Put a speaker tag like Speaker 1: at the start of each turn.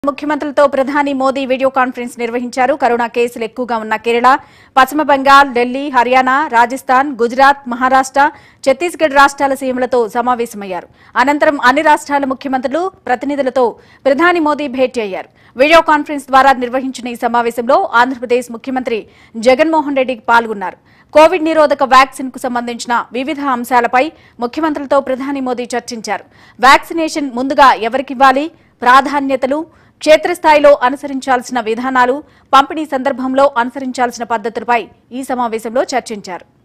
Speaker 1: ముఖ్యమంత్రులతో ప్రధాని Modi video conference నిర్వహించారు కరోనా కేసులు ఎక్కువగా ఉన్న కేరళ పశ్చిమ బంగాల్ ఢిల్లీ హర్యానా రాజస్థాన్ గుజరాత్ మహారాష్ట్ర ఛత్తీస్గఢ్ రాష్ట్రాల సీఎంలతో సమావేశమయ్యారు అనంతరం అన్ని రాష్ట్రాల ముఖ్యమంత్రులు ప్రతినిధులతో ప్రధాని మోదీ భేటీ అయ్యారు వీడియో కాన్ఫరెన్స్ ద్వారా నిర్వహించిన ఈ సమావేశంలో ఆంధ్రప్రదేశ్ ముఖ్యమంత్రి జగన్మోహన్ రెడ్డి పాల్గొన్నారు కోవిడ్ నిరోధక వ్యాక్సిన్ కు సంబంధించిన వివిధ అంశాలపై ముఖ్యమంత్రులతో ప్రధాని మోదీ చర్చించారు వ్యాక్సినేషన్ ముందుగా ఎవరికివ్వాలి ప్రాధాన్యతలు క్షేత్రస్థాయిలో అనుసరించాల్సిన విధానాలు పంపిణీ సందర్భంలో అనుసరించాల్సిన పద్ధతులపై ఈ సమావేశంలో చర్చించారు